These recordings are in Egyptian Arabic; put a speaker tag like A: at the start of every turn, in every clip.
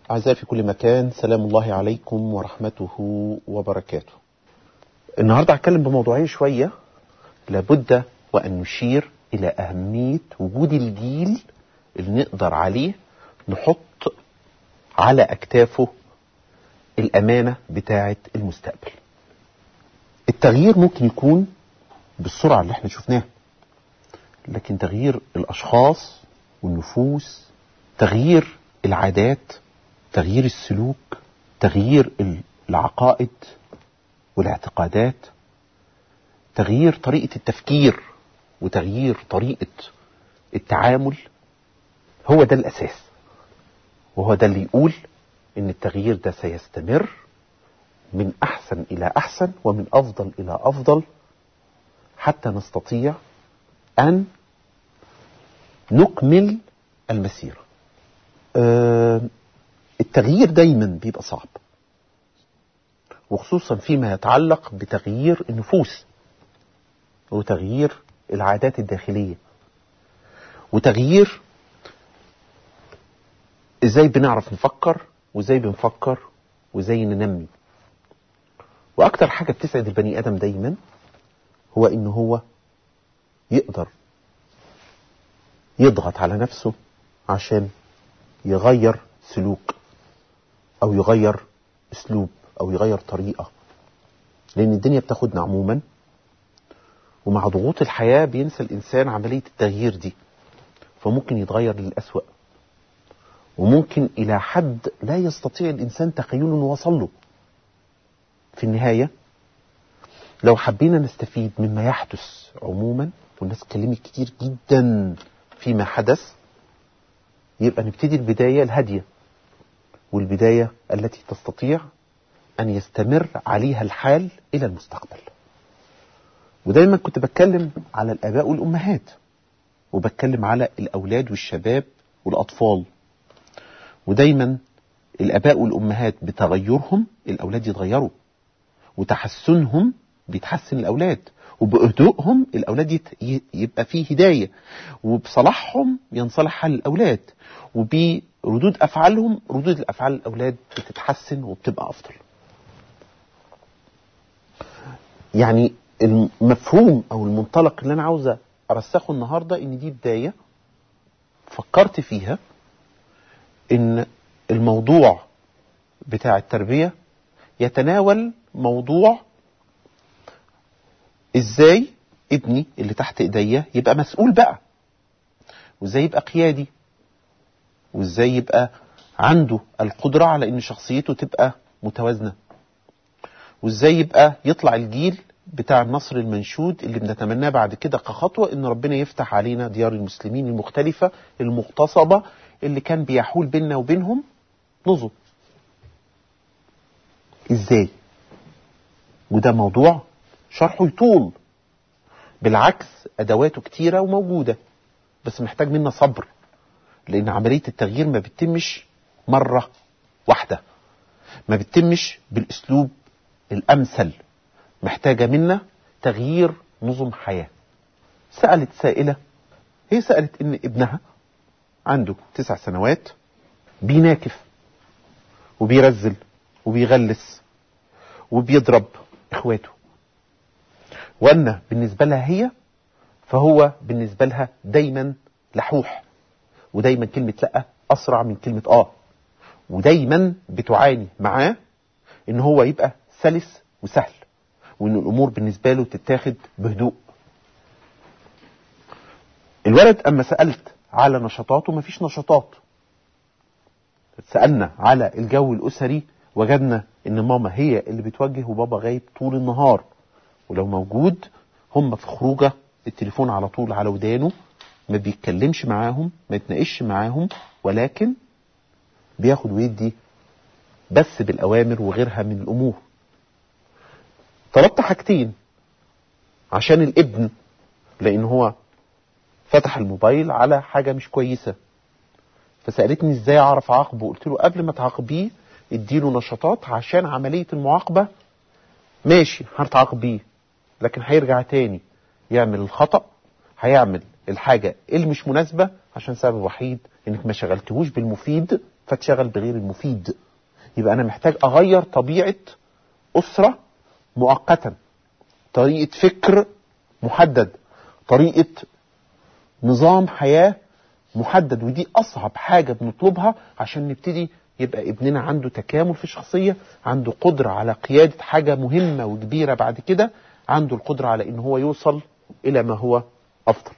A: أعزائي في كل مكان سلام الله عليكم ورحمته وبركاته النهاردة هتكلم بموضوعية شوية لابد وأن نشير إلى أهمية وجود الجيل اللي نقدر عليه نحط على أكتافه الأمانة بتاعة المستقبل التغيير ممكن يكون بالسرعة اللي احنا شفناها لكن تغيير الأشخاص والنفوس تغيير العادات تغيير السلوك تغيير العقائد والاعتقادات تغيير طريقة التفكير وتغيير طريقة التعامل هو ده الأساس وهو ده اللي يقول إن التغيير ده سيستمر من أحسن إلى أحسن ومن أفضل إلى أفضل حتى نستطيع أن نكمل المسيرة أه التغيير دايما بيبقى صعب وخصوصا فيما يتعلق بتغيير النفوس وتغيير العادات الداخلية وتغيير ازاي بنعرف نفكر وازاي بنفكر وازاي ننمي واكتر حاجة بتسعد البني ادم دايما هو ان هو يقدر يضغط على نفسه عشان يغير سلوك او يغير اسلوب او يغير طريقة لان الدنيا بتاخدنا عموما ومع ضغوط الحياة بينسى الانسان عملية التغيير دي فممكن يتغير للأسوأ وممكن الى حد لا يستطيع الانسان تخيله انه وصل له في النهاية لو حبينا نستفيد مما يحدث عموما والناس اتكلمت كتير جدا فيما حدث يبقى نبتدي البداية الهادية والبداية التي تستطيع أن يستمر عليها الحال إلى المستقبل ودايما كنت بتكلم على الآباء والأمهات وبتكلم على الأولاد والشباب والأطفال ودايما الآباء والأمهات بتغيرهم الأولاد يتغيروا وتحسنهم بيتحسن الأولاد وبهدوءهم الأولاد يبقى فيه هداية وبصلاحهم ينصلح حال الأولاد وبردود أفعالهم ردود الأفعال الأولاد بتتحسن وبتبقى أفضل يعني المفهوم أو المنطلق اللي أنا عاوز أرسخه النهاردة إن دي بداية فكرت فيها إن الموضوع بتاع التربية يتناول موضوع ازاي ابني اللي تحت ايديا يبقى مسؤول بقى وازاي يبقى قيادي وازاي يبقى عنده القدرة على ان شخصيته تبقى متوازنة وازاي يبقى يطلع الجيل بتاع النصر المنشود اللي بنتمناه بعد كده كخطوة ان ربنا يفتح علينا ديار المسلمين المختلفة المغتصبة اللي كان بيحول بيننا وبينهم نظم ازاي وده موضوع شرحه يطول بالعكس ادواته كتيره وموجوده بس محتاج منا صبر لان عمليه التغيير ما بتتمش مره واحده ما بتتمش بالاسلوب الامثل محتاجه منا تغيير نظم حياه سالت سائله هي سالت ان ابنها عنده تسع سنوات بيناكف وبيرزل وبيغلس وبيضرب اخواته وأن بالنسبة لها هي فهو بالنسبة لها دايما لحوح ودايما كلمة لأ أسرع من كلمة آه ودايما بتعاني معاه إن هو يبقى سلس وسهل وإن الأمور بالنسبة له تتاخد بهدوء الولد أما سألت على نشاطاته مفيش نشاطات سألنا على الجو الأسري وجدنا إن ماما هي اللي بتوجه وبابا غايب طول النهار ولو موجود هم في خروجه التليفون على طول على ودانه ما بيتكلمش معاهم ما يتناقش معاهم ولكن بياخد ويدي بس بالأوامر وغيرها من الأمور طلبت حاجتين عشان الابن لأن هو فتح الموبايل على حاجة مش كويسة فسألتني ازاي اعرف اعاقبه قلت له قبل ما تعاقبيه اديله نشاطات عشان عملية المعاقبة ماشي هتعاقبيه لكن هيرجع تاني يعمل الخطأ هيعمل الحاجة اللي مش مناسبة عشان سبب وحيد انك ما شغلتهوش بالمفيد فاتشغل بغير المفيد يبقى انا محتاج اغير طبيعه اسره مؤقتا طريقه فكر محدد طريقه نظام حياه محدد ودي اصعب حاجه بنطلبها عشان نبتدي يبقى ابننا عنده تكامل في الشخصيه عنده قدره على قياده حاجه مهمه وكبيره بعد كده عنده القدره على ان هو يوصل الى ما هو افضل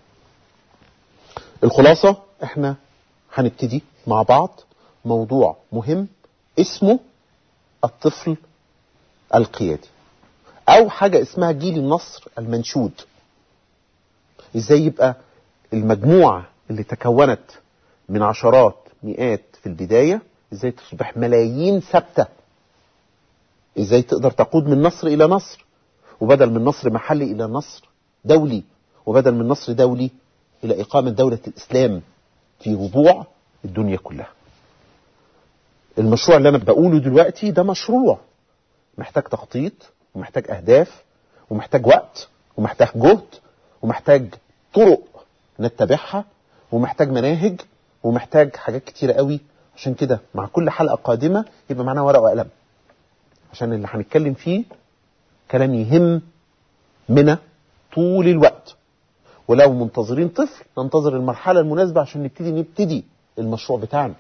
A: الخلاصه احنا هنبتدي مع بعض موضوع مهم اسمه الطفل القيادي او حاجه اسمها جيل النصر المنشود ازاي يبقى المجموعه اللي تكونت من عشرات مئات في البدايه ازاي تصبح ملايين ثابته ازاي تقدر تقود من نصر الى نصر وبدل من نصر محلي الى نصر دولي وبدل من نصر دولي الى اقامه دوله الاسلام في ربوع الدنيا كلها المشروع اللي انا بقوله دلوقتي ده مشروع محتاج تخطيط ومحتاج اهداف ومحتاج وقت ومحتاج جهد ومحتاج طرق نتبعها ومحتاج مناهج ومحتاج حاجات كتيره قوي عشان كده مع كل حلقه قادمه يبقى معانا ورقه وقلم عشان اللي هنتكلم فيه كلام يهم منا طول الوقت ولو منتظرين طفل ننتظر المرحله المناسبه عشان نبتدي نبتدي المشروع بتاعنا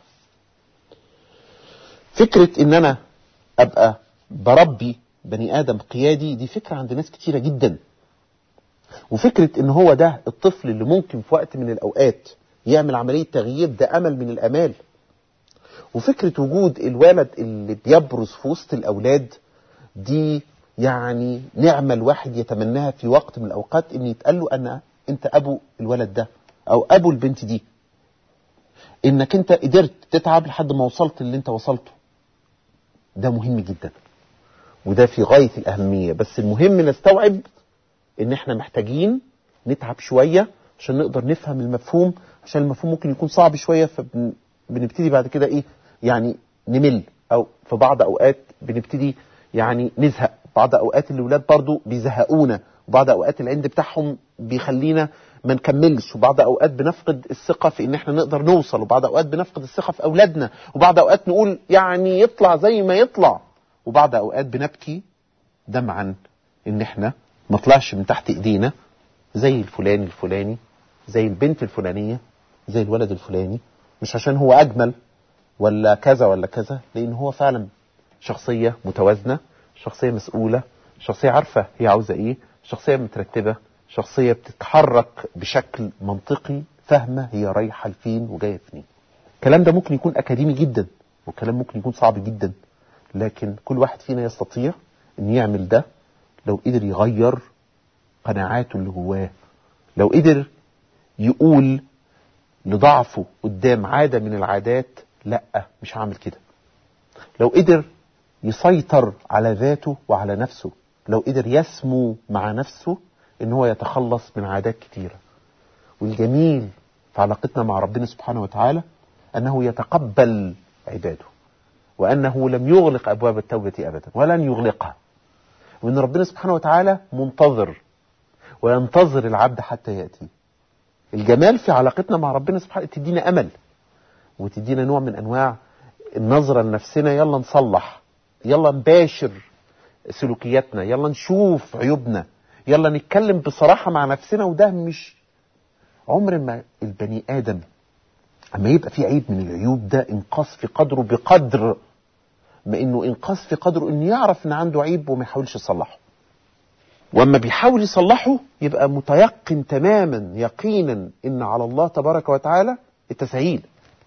A: فكره ان انا ابقى بربي بني ادم قيادي دي فكره عند ناس كتيره جدا وفكره ان هو ده الطفل اللي ممكن في وقت من الاوقات يعمل عمليه تغيير ده امل من الامال وفكره وجود الولد اللي بيبرز في وسط الاولاد دي يعني نعمه الواحد يتمناها في وقت من الاوقات ان يتقال له انا انت ابو الولد ده او ابو البنت دي انك انت قدرت تتعب لحد ما وصلت اللي انت وصلته ده مهم جدا وده في غايه الاهميه بس المهم نستوعب ان احنا محتاجين نتعب شويه عشان نقدر نفهم المفهوم عشان المفهوم ممكن يكون صعب شويه فبنبتدي بعد كده ايه يعني نمل او في بعض اوقات بنبتدي يعني نزهق بعض اوقات الاولاد برضو بيزهقونا وبعض اوقات العند بتاعهم بيخلينا ما نكملش وبعض اوقات بنفقد الثقه في ان احنا نقدر نوصل وبعض اوقات بنفقد الثقه في اولادنا وبعض اوقات نقول يعني يطلع زي ما يطلع وبعض اوقات بنبكي دمعا ان احنا ما طلعش من تحت ايدينا زي الفلان الفلاني زي البنت الفلانيه زي الولد الفلاني مش عشان هو اجمل ولا كذا ولا كذا لان هو فعلا شخصيه متوازنه شخصيه مسؤوله شخصيه عارفه هي عاوزه ايه شخصيه مترتبه شخصيه بتتحرك بشكل منطقي فاهمه هي رايحه لفين وجايه فين الكلام ده ممكن يكون اكاديمي جدا والكلام ممكن يكون صعب جدا لكن كل واحد فينا يستطيع ان يعمل ده لو قدر يغير قناعاته اللي جواه لو قدر يقول لضعفه قدام عادة من العادات لا مش هعمل كده لو قدر يسيطر على ذاته وعلى نفسه لو قدر يسمو مع نفسه ان هو يتخلص من عادات كتيرة والجميل في علاقتنا مع ربنا سبحانه وتعالى انه يتقبل عباده وانه لم يغلق ابواب التوبة ابدا ولن يغلقها وان ربنا سبحانه وتعالى منتظر وينتظر العبد حتى ياتي الجمال في علاقتنا مع ربنا سبحانه تدينا امل وتدينا نوع من انواع النظره لنفسنا يلا نصلح يلا نباشر سلوكياتنا يلا نشوف عيوبنا يلا نتكلم بصراحه مع نفسنا وده مش عمر ما البني ادم اما يبقى في عيب من العيوب ده انقاص في قدره بقدر ما انه انقاص في قدره انه يعرف ان عنده عيب وما يحاولش يصلحه واما بيحاول يصلحه يبقى متيقن تماما يقينا ان على الله تبارك وتعالى التسهيل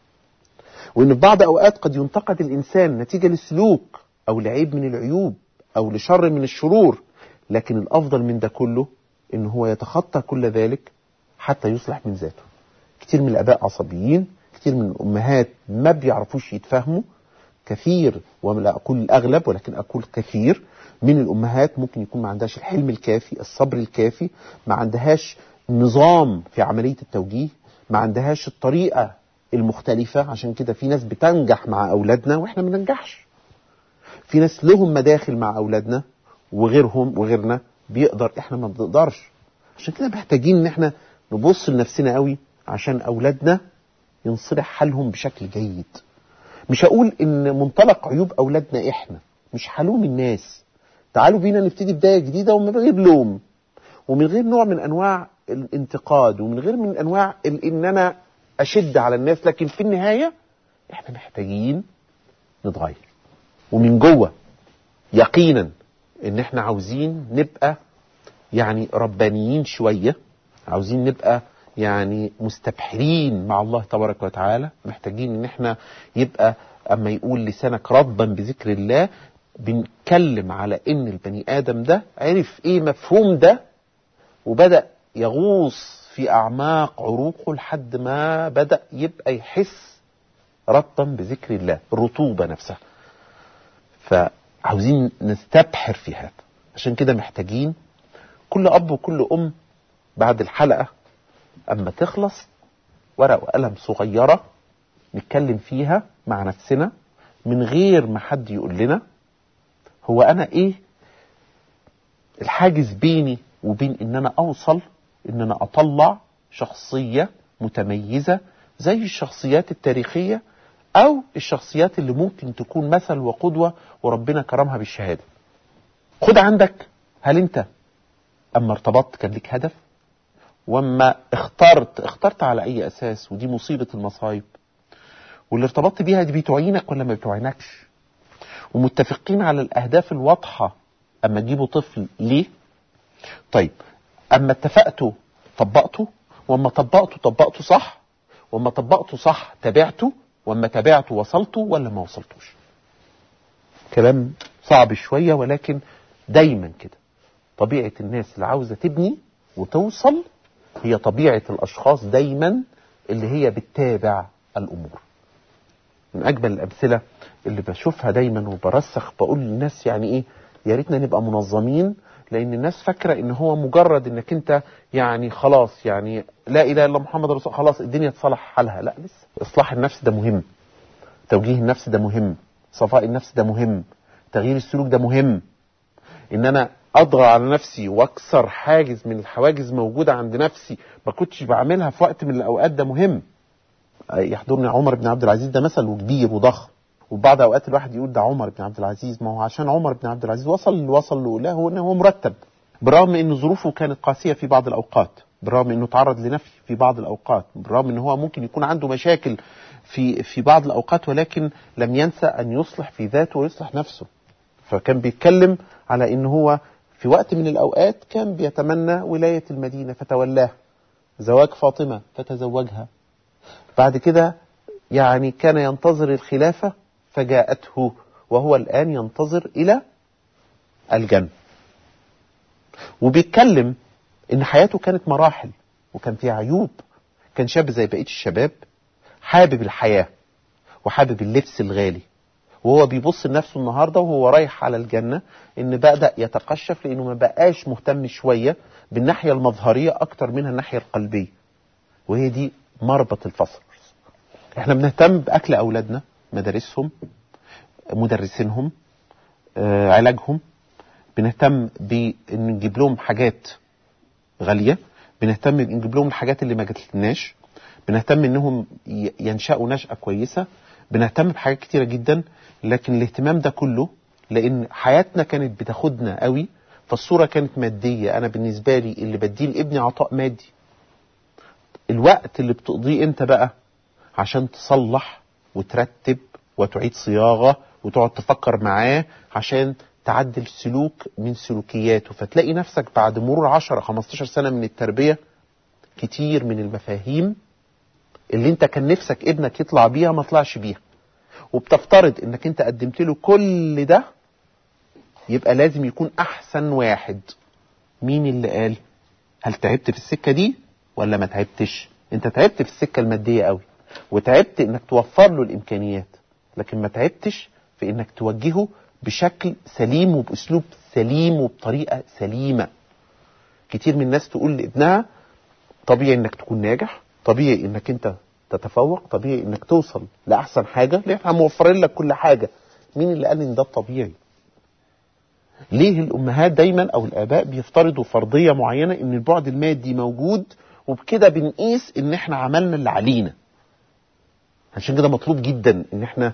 A: وان في بعض اوقات قد ينتقد الانسان نتيجه لسلوك او لعيب من العيوب او لشر من الشرور لكن الافضل من ده كله ان هو يتخطى كل ذلك حتى يصلح من ذاته كتير من الاباء عصبيين كتير من الامهات ما بيعرفوش يتفاهموا كثير ولا اقول الاغلب ولكن اقول كثير من الامهات ممكن يكون ما عندهاش الحلم الكافي الصبر الكافي ما عندهاش نظام في عمليه التوجيه ما عندهاش الطريقه المختلفه عشان كده في ناس بتنجح مع اولادنا واحنا ما بننجحش في ناس لهم مداخل مع اولادنا وغيرهم وغيرنا بيقدر احنا ما بنقدرش عشان كده محتاجين ان احنا نبص لنفسنا قوي عشان اولادنا ينصلح حالهم بشكل جيد مش هقول ان منطلق عيوب اولادنا احنا مش هلوم الناس تعالوا بينا نبتدي بدايه جديده ومن غير لوم ومن غير نوع من انواع الانتقاد ومن غير من انواع ال- ان انا اشد على الناس لكن في النهايه احنا محتاجين نتغير ومن جوه يقينا ان احنا عاوزين نبقى يعني ربانيين شويه عاوزين نبقى يعني مستبحرين مع الله تبارك وتعالى محتاجين ان احنا يبقى اما يقول لسانك ربا بذكر الله بنتكلم على ان البني ادم ده عرف ايه مفهوم ده وبدأ يغوص في اعماق عروقه لحد ما بدأ يبقى يحس ربا بذكر الله الرطوبة نفسها فعاوزين نستبحر في هذا عشان كده محتاجين كل اب وكل ام بعد الحلقة اما تخلص ورقة وقلم صغيرة نتكلم فيها مع نفسنا من غير ما حد يقول لنا هو انا ايه الحاجز بيني وبين ان انا اوصل ان انا اطلع شخصية متميزة زي الشخصيات التاريخية او الشخصيات اللي ممكن تكون مثل وقدوة وربنا كرمها بالشهادة خد عندك هل انت اما ارتبطت كان لك هدف واما اخترت اخترت على اي اساس ودي مصيبة المصايب واللي ارتبطت بيها دي بتعينك ولا ما بتعينكش ومتفقين على الاهداف الواضحة اما تجيبوا طفل ليه طيب اما اتفقتوا طبقته واما طبقته طبقته صح واما طبقته صح تابعته واما تابعته وصلته ولا ما وصلتوش كلام صعب شوية ولكن دايما كده طبيعة الناس اللي عاوزة تبني وتوصل هي طبيعة الأشخاص دايما اللي هي بتتابع الأمور من أجمل الأمثلة اللي بشوفها دايما وبرسخ بقول للناس يعني إيه يا ريتنا نبقى منظمين لأن الناس فاكرة إن هو مجرد إنك أنت يعني خلاص يعني لا إله إلا محمد رسول خلاص الدنيا تصلح حالها لا لسه إصلاح النفس ده مهم توجيه النفس ده مهم صفاء النفس ده مهم تغيير السلوك ده مهم ان انا اضغى على نفسي واكسر حاجز من الحواجز موجودة عند نفسي ما كنتش بعملها في وقت من الاوقات ده مهم يحضرني عمر بن عبد العزيز ده مثل وكبير وضخم وبعض اوقات الواحد يقول ده عمر بن عبد العزيز ما هو عشان عمر بن عبد العزيز وصل اللي وصل له له انه هو مرتب بالرغم ان ظروفه كانت قاسية في بعض الاوقات بالرغم انه تعرض لنفي في بعض الاوقات بالرغم ان هو ممكن يكون عنده مشاكل في في بعض الاوقات ولكن لم ينسى ان يصلح في ذاته ويصلح نفسه فكان بيتكلم على ان هو في وقت من الاوقات كان بيتمنى ولاية المدينة فتولاها زواج فاطمة فتزوجها بعد كده يعني كان ينتظر الخلافة فجاءته وهو الآن ينتظر إلى الجنة وبيتكلم إن حياته كانت مراحل وكان فيها عيوب كان شاب زي بقية الشباب حابب الحياة وحابب اللبس الغالي وهو بيبص لنفسه النهاردة وهو رايح على الجنة ان بدأ يتقشف لانه ما بقاش مهتم شوية بالناحية المظهرية اكتر منها الناحية القلبية وهي دي مربط الفصل احنا بنهتم باكل اولادنا مدارسهم مدرسينهم آه، علاجهم بنهتم بان نجيب لهم حاجات غالية بنهتم بان نجيب لهم الحاجات اللي ما جاتلناش بنهتم انهم ي- ينشأوا نشأة كويسة بنهتم بحاجات كتيرة جدا لكن الاهتمام ده كله لان حياتنا كانت بتاخدنا قوي فالصورة كانت مادية انا بالنسبة لي اللي بديه لابني عطاء مادي الوقت اللي بتقضيه انت بقى عشان تصلح وترتب وتعيد صياغة وتقعد تفكر معاه عشان تعدل سلوك من سلوكياته فتلاقي نفسك بعد مرور 10 15 سنة من التربية كتير من المفاهيم اللي انت كان نفسك ابنك يطلع بيها ما طلعش بيها وبتفترض انك انت قدمت له كل ده يبقى لازم يكون احسن واحد مين اللي قال هل تعبت في السكة دي ولا ما تعبتش انت تعبت في السكة المادية قوي وتعبت انك توفر له الامكانيات لكن ما تعبتش في انك توجهه بشكل سليم وباسلوب سليم وبطريقة سليمة كتير من الناس تقول لابنها طبيعي انك تكون ناجح طبيعي انك انت تتفوق طبيعي انك توصل لاحسن حاجه ليه احنا موفرين لك كل حاجه مين اللي قال ان ده الطبيعي ليه الامهات دايما او الاباء بيفترضوا فرضيه معينه ان البعد المادي موجود وبكده بنقيس ان احنا عملنا اللي علينا عشان كده مطلوب جدا ان احنا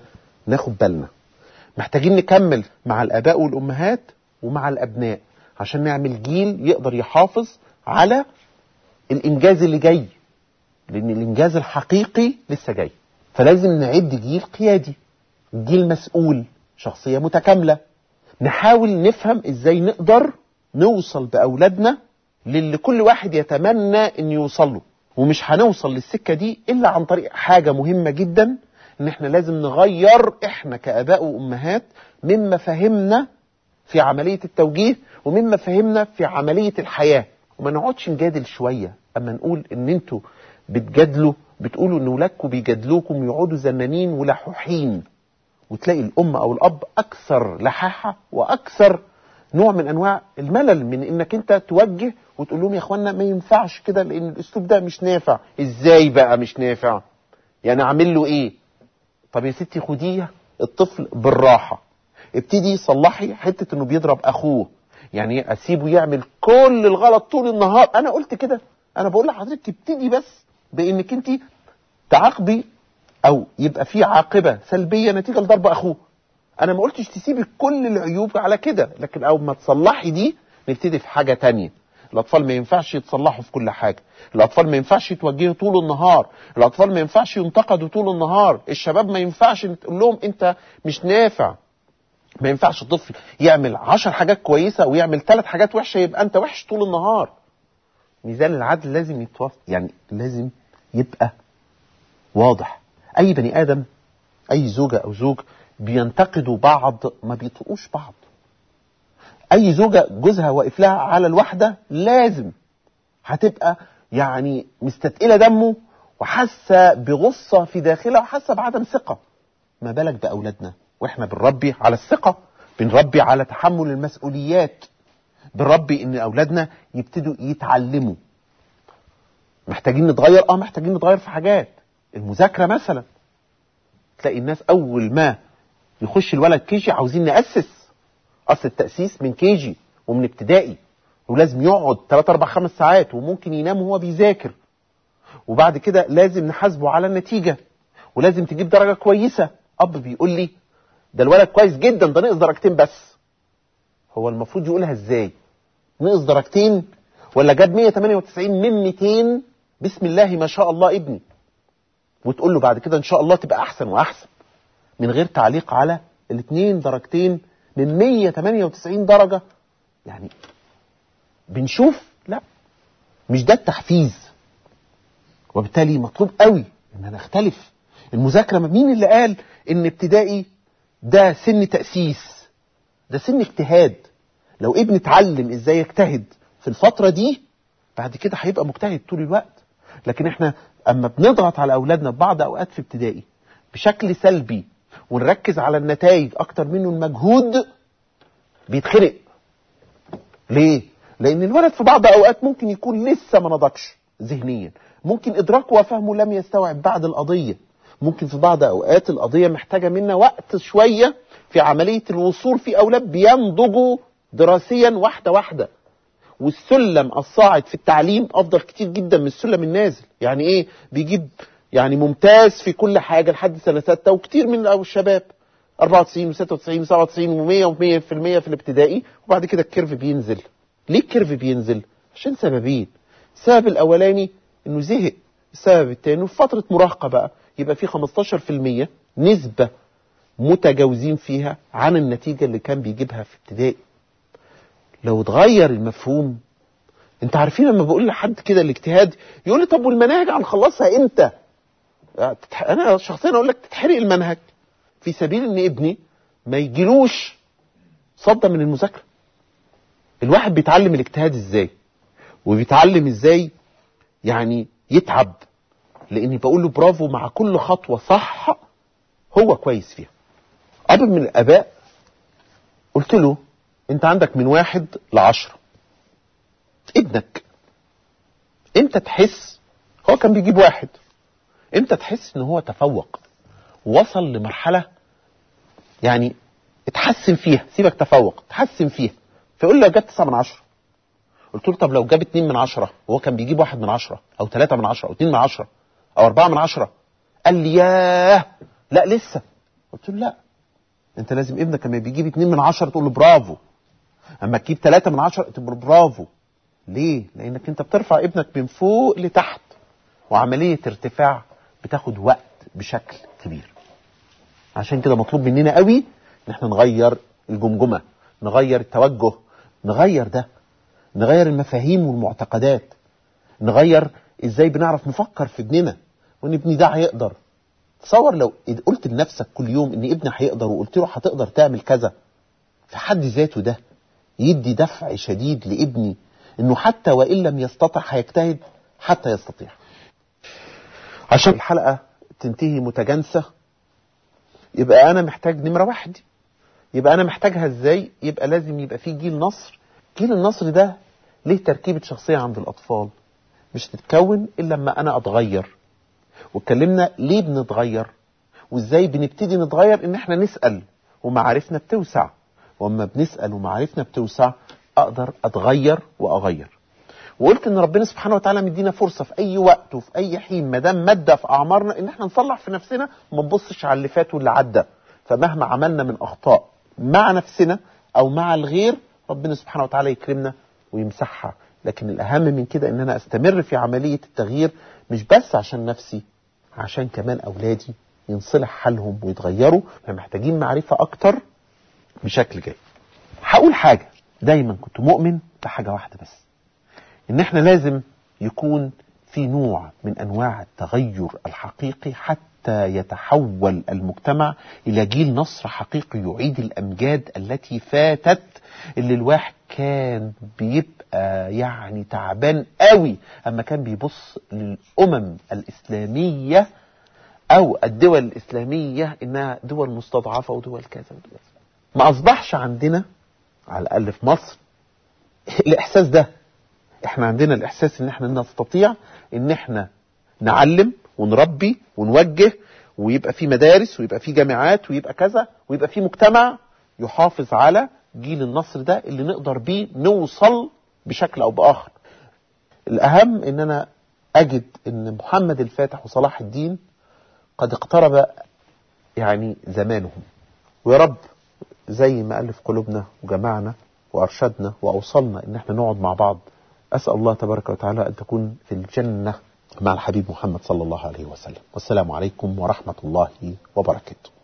A: ناخد بالنا محتاجين نكمل مع الآباء والأمهات ومع الأبناء عشان نعمل جيل يقدر يحافظ على الإنجاز اللي جاي لأن الإنجاز الحقيقي لسه جاي فلازم نعد جيل قيادي جيل مسؤول شخصية متكاملة نحاول نفهم ازاي نقدر نوصل بأولادنا للي كل واحد يتمنى ان يوصل له ومش هنوصل للسكة دي الا عن طريق حاجة مهمة جدا ان احنا لازم نغير احنا كاباء وامهات مما فهمنا في عملية التوجيه ومما فهمنا في عملية الحياة وما نقعدش نجادل شوية اما نقول ان انتوا بتجادلوا بتقولوا ان ولادكم بيجادلوكم يقعدوا زنانين ولحوحين وتلاقي الام او الاب اكثر لحاحة واكثر نوع من انواع الملل من انك انت توجه وتقول لهم يا اخوانا ما ينفعش كده لان الاسلوب ده مش نافع ازاي بقى مش نافع يعني اعمل له ايه طب يا ستي خديه الطفل بالراحه ابتدي صلحي حته انه بيضرب اخوه يعني اسيبه يعمل كل الغلط طول النهار انا قلت كده انا بقول لحضرتك ابتدي بس بانك انت تعاقبي او يبقى في عاقبه سلبيه نتيجه لضرب اخوه انا ما قلتش تسيبي كل العيوب على كده لكن اول ما تصلحي دي نبتدي في حاجه تانية الاطفال ما ينفعش يتصلحوا في كل حاجه الاطفال ما ينفعش يتوجهوا طول النهار الاطفال ما ينفعش ينتقدوا طول النهار الشباب ما ينفعش تقول لهم انت مش نافع ما ينفعش الطفل يعمل عشر حاجات كويسه ويعمل ثلاث حاجات وحشه يبقى انت وحش طول النهار ميزان العدل لازم يتوف يعني لازم يبقى واضح اي بني ادم اي زوجه او زوج بينتقدوا بعض ما بيطقوش بعض اي زوجة جوزها واقف لها على الواحدة لازم هتبقى يعني مستثقلة دمه وحاسة بغصة في داخلها وحاسة بعدم ثقة ما بالك بأولادنا واحنا بنربي على الثقة بنربي على تحمل المسؤوليات بنربي ان اولادنا يبتدوا يتعلموا محتاجين نتغير اه محتاجين نتغير في حاجات المذاكرة مثلا تلاقي الناس اول ما يخش الولد كيجي عاوزين نأسس اصل التأسيس من كيجي ومن ابتدائي ولازم يقعد 3 4 5 ساعات وممكن ينام وهو بيذاكر وبعد كده لازم نحاسبه على النتيجة ولازم تجيب درجة كويسة اب بيقول لي ده الولد كويس جدا ده نقص درجتين بس هو المفروض يقولها ازاي نقص درجتين ولا جاب 198 من 200 بسم الله ما شاء الله ابني وتقول له بعد كده ان شاء الله تبقى احسن واحسن من غير تعليق على الاثنين درجتين من 198 درجة يعني بنشوف لا مش ده التحفيز وبالتالي مطلوب قوي ان نختلف المذاكرة مين اللي قال ان ابتدائي ده سن تأسيس ده سن اجتهاد لو ابن اتعلم ازاي يجتهد في الفترة دي بعد كده هيبقى مجتهد طول الوقت لكن احنا اما بنضغط على اولادنا ببعض اوقات في ابتدائي بشكل سلبي ونركز على النتائج اكتر منه المجهود بيتخرق ليه لان الولد في بعض اوقات ممكن يكون لسه ما نضجش ذهنيا ممكن ادراكه وفهمه لم يستوعب بعد القضيه ممكن في بعض اوقات القضيه محتاجه منا وقت شويه في عمليه الوصول في اولاد بينضجوا دراسيا واحده واحده والسلم الصاعد في التعليم افضل كتير جدا من السلم النازل يعني ايه بيجيب يعني ممتاز في كل حاجه لحد سنه سته وكتير من الشباب 94 و96 و97 و100 و100% في الابتدائي وبعد كده الكيرف بينزل ليه الكيرف بينزل عشان سببين السبب الاولاني انه زهق السبب الثاني في فتره مراهقه بقى يبقى في 15% نسبه متجاوزين فيها عن النتيجه اللي كان بيجيبها في ابتدائي لو اتغير المفهوم انت عارفين لما بقول لحد كده الاجتهاد يقول لي طب والمناهج هنخلصها امتى انا شخصيا اقول لك تتحرق المنهج في سبيل ان ابني ما يجيلوش صدى من المذاكره الواحد بيتعلم الاجتهاد ازاي وبيتعلم ازاي يعني يتعب لاني بقول له برافو مع كل خطوه صح هو كويس فيها اب من الاباء قلت له انت عندك من واحد لعشرة ابنك امتى تحس هو كان بيجيب واحد امتى تحس ان هو تفوق وصل لمرحلة يعني اتحسن فيها سيبك تفوق اتحسن فيها فيقول لي لو جاب 9 من 10 قلت له طب لو جاب 2 من 10 وهو كان بيجيب 1 من 10 او 3 من 10 او 2 من 10 او 4 من 10 قال لي ياه لا لسه قلت له لا انت لازم ابنك لما بيجيب اتنين من عشرة تقول له برافو اما تجيب تلاتة من عشرة تقول برافو ليه لانك انت بترفع ابنك من فوق لتحت وعملية ارتفاع بتاخد وقت بشكل كبير عشان كده مطلوب مننا قوي ان احنا نغير الجمجمة نغير التوجه نغير ده نغير المفاهيم والمعتقدات نغير ازاي بنعرف نفكر في ابننا وان ابني ده هيقدر تصور لو قلت لنفسك كل يوم ان ابني هيقدر وقلت له هتقدر تعمل كذا في حد ذاته ده يدي دفع شديد لابني انه حتى وان لم يستطع هيجتهد حتى يستطيع عشان الحلقة تنتهي متجانسة يبقى انا محتاج نمرة واحد يبقى انا محتاجها ازاي يبقى لازم يبقى في جيل نصر جيل النصر ده ليه تركيبة شخصية عند الاطفال مش تتكون الا لما انا اتغير واتكلمنا ليه بنتغير وازاي بنبتدي نتغير ان احنا نسأل ومعارفنا بتوسع واما بنسأل ومعارفنا بتوسع اقدر اتغير واغير وقلت ان ربنا سبحانه وتعالى مدينا فرصه في اي وقت وفي اي حين ما دام ماده في اعمارنا ان احنا نصلح في نفسنا وما نبصش على اللي فات واللي عدى فمهما عملنا من اخطاء مع نفسنا او مع الغير ربنا سبحانه وتعالى يكرمنا ويمسحها لكن الاهم من كده ان انا استمر في عمليه التغيير مش بس عشان نفسي عشان كمان اولادي ينصلح حالهم ويتغيروا فمحتاجين معرفه اكتر بشكل جيد هقول حاجه دايما كنت مؤمن بحاجه واحده بس ان احنا لازم يكون في نوع من انواع التغير الحقيقي حتى يتحول المجتمع الى جيل نصر حقيقي يعيد الامجاد التي فاتت اللي الواحد كان بيبقى يعني تعبان قوي اما كان بيبص للامم الاسلاميه او الدول الاسلاميه انها دول مستضعفه ودول كذا ودول ما اصبحش عندنا على الاقل في مصر الاحساس ده احنا عندنا الاحساس ان احنا نستطيع ان احنا نعلم ونربي ونوجه ويبقى في مدارس ويبقى في جامعات ويبقى كذا ويبقى في مجتمع يحافظ على جيل النصر ده اللي نقدر بيه نوصل بشكل او باخر الاهم ان انا اجد ان محمد الفاتح وصلاح الدين قد اقترب يعني زمانهم ويا رب زي ما ألف قلوبنا وجمعنا وأرشدنا وأوصلنا إن احنا نقعد مع بعض أسأل الله تبارك وتعالى أن تكون في الجنة مع الحبيب محمد صلى الله عليه وسلم والسلام عليكم ورحمة الله وبركاته